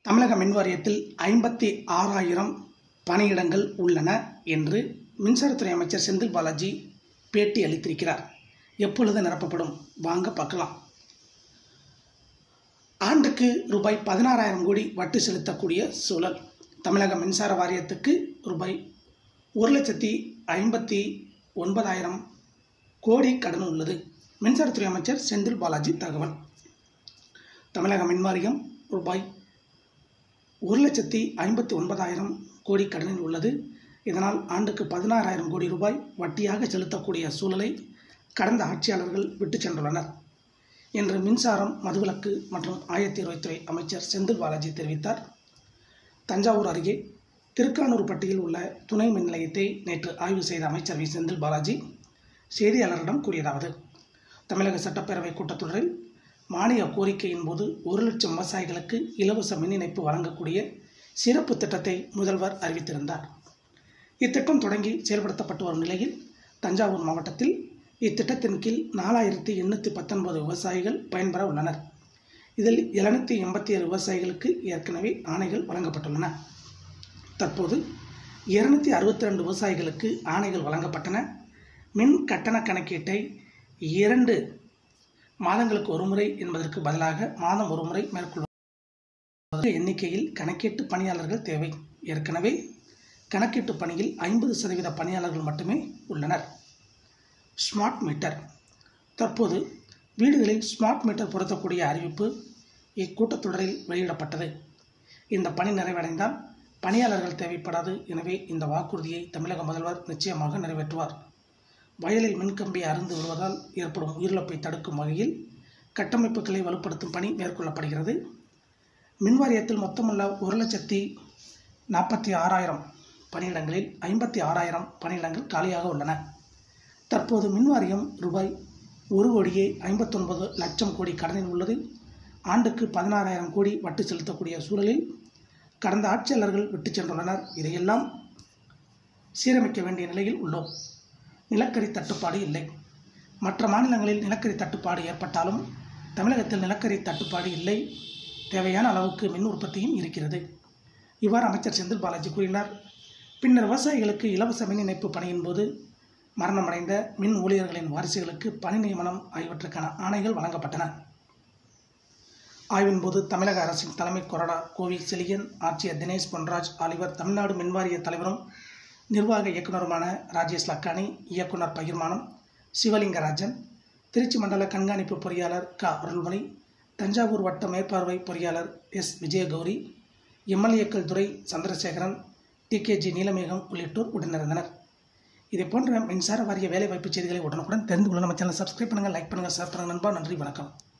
தமிழக மின் வாரியத்தில் ஐம்பத்தி ஆறாயிரம் பணியிடங்கள் உள்ளன என்று மின்சாரத்துறை அமைச்சர் செந்தில் பாலாஜி பேட்டி அளித்திருக்கிறார் எப்பொழுது நிரப்பப்படும் வாங்க பார்க்கலாம் ஆண்டுக்கு ரூபாய் பதினாறாயிரம் கோடி வட்டி செலுத்தக்கூடிய சூழல் தமிழக மின்சார வாரியத்துக்கு ரூபாய் ஒரு லட்சத்தி ஐம்பத்தி ஒன்பதாயிரம் கோடி கடன் உள்ளது மின்சாரத்துறை அமைச்சர் செந்தில் பாலாஜி தகவல் தமிழக மின் வாரியம் ரூபாய் ஒரு லட்சத்தி ஐம்பத்தி ஒன்பதாயிரம் கோடி கடனில் உள்ளது இதனால் ஆண்டுக்கு பதினாறாயிரம் கோடி ரூபாய் வட்டியாக செலுத்தக்கூடிய சூழலை கடந்த ஆட்சியாளர்கள் விட்டு சென்றுள்ளனர் என்று மின்சாரம் மதுவிலக்கு மற்றும் ஆயத்தீர்வைத்துறை அமைச்சர் செந்தில் பாலாஜி தெரிவித்தார் தஞ்சாவூர் அருகே திருக்கானூர்பட்டியில் உள்ள துணை மின் நிலையத்தை நேற்று ஆய்வு செய்த அமைச்சர் வி செந்தில் பாலாஜி செய்தியாளரிடம் கூறியதாவது தமிழக சட்டப்பேரவை கூட்டத்தொடரில் மானிய கோரிக்கையின் போது ஒரு லட்சம் விவசாயிகளுக்கு இலவச மின் இணைப்பு வழங்கக்கூடிய சிறப்பு திட்டத்தை முதல்வர் அறிவித்திருந்தார் இத்திட்டம் தொடங்கி செயல்படுத்தப்பட்டு வரும் நிலையில் தஞ்சாவூர் மாவட்டத்தில் இத்திட்டத்தின் கீழ் நாலாயிரத்தி எண்ணூற்றி பத்தொன்பது விவசாயிகள் பயன்பெற உள்ளனர் இதில் எழுநூற்றி எண்பத்தி ஏழு விவசாயிகளுக்கு ஏற்கனவே ஆணைகள் வழங்கப்பட்டுள்ளன தற்போது இருநூத்தி அறுபத்தி ரெண்டு விவசாயிகளுக்கு ஆணைகள் வழங்கப்பட்டன மின் கட்டண கணக்கீட்டை இரண்டு மாதங்களுக்கு ஒருமுறை என்பதற்கு பதிலாக மாதம் ஒருமுறை மேற்கொள்வது எண்ணிக்கையில் கணக்கீட்டு பணியாளர்கள் தேவை ஏற்கனவே கணக்கீட்டு பணியில் ஐம்பது சதவீத பணியாளர்கள் மட்டுமே உள்ளனர் ஸ்மார்ட் மீட்டர் தற்போது வீடுகளில் ஸ்மார்ட் மீட்டர் பொருத்தக்கூடிய அறிவிப்பு இக்கூட்டத்தொடரில் வெளியிடப்பட்டது இந்த பணி நிறைவடைந்தால் பணியாளர்கள் தேவைப்படாது எனவே இந்த வாக்குறுதியை தமிழக முதல்வர் நிச்சயமாக நிறைவேற்றுவார் வயலில் மின்கம்பி அருந்து விடுவதால் ஏற்படும் உயிரிழப்பை தடுக்கும் வகையில் கட்டமைப்புகளை வலுப்படுத்தும் பணி மேற்கொள்ளப்படுகிறது மின்வாரியத்தில் மொத்தமுள்ள ஒரு லட்சத்தி நாற்பத்தி ஆறாயிரம் பணியிடங்களில் ஐம்பத்தி ஆறாயிரம் பணியிடங்கள் காலியாக உள்ளன தற்போது மின்வாரியம் ரூபாய் ஒரு கோடியே ஐம்பத்தொன்பது லட்சம் கோடி கடனில் உள்ளது ஆண்டுக்கு பதினாறாயிரம் கோடி வட்டி செலுத்தக்கூடிய சூழலில் கடந்த ஆட்சியாளர்கள் விட்டு சென்றுள்ளனர் இதையெல்லாம் சீரமைக்க வேண்டிய நிலையில் உள்ளோம் நிலக்கரி தட்டுப்பாடு இல்லை மற்ற மாநிலங்களில் நிலக்கரி தட்டுப்பாடு ஏற்பட்டாலும் தமிழகத்தில் நிலக்கரி தட்டுப்பாடு இல்லை தேவையான அளவுக்கு மின் உற்பத்தியும் இருக்கிறது இவ்வாறு அமைச்சர் செந்தில் பாலாஜி கூறினார் பின்னர் விவசாயிகளுக்கு இலவச மின் இணைப்பு பணியின் போது மரணமடைந்த மின் ஊழியர்களின் வாரிசுகளுக்கு பணி நியமனம் ஆகியவற்றுக்கான ஆணைகள் வழங்கப்பட்டன ஆய்வின் போது தமிழக அரசின் தலைமை கொறடா கோவி செலியன் ஆட்சியர் தினேஷ் பொன்ராஜ் ஆலிவர் தமிழ்நாடு மின்வாரிய தலைவரும் நிர்வாக இயக்குநருமான ராஜேஷ் லக்கானி இயக்குனர் பகிர்மானம் சிவலிங்கராஜன் திருச்சி மண்டல கண்காணிப்பு பொறியாளர் க அருள்மணி தஞ்சாவூர் வட்ட மேற்பார்வை பொறியாளர் எஸ் விஜயகௌரி எம்எல்ஏக்கள் துரை சந்திரசேகரன் டிகேஜி நீலமேகம் உள்ளிட்டோர் உடனிருந்தனர் இதே போன்ற மின்சார வாரிய வேலைவாய்ப்பு செய்திகளை உடனுக்குடன் தெரிந்து கொள்ள நம்ம சேனல் சப்ஸ்கிரைப் பண்ணுங்கள் லைக் பண்ணுங்கள் ஷேர் பண்ணுங்கள் நண்பா நன்றி வணக்கம்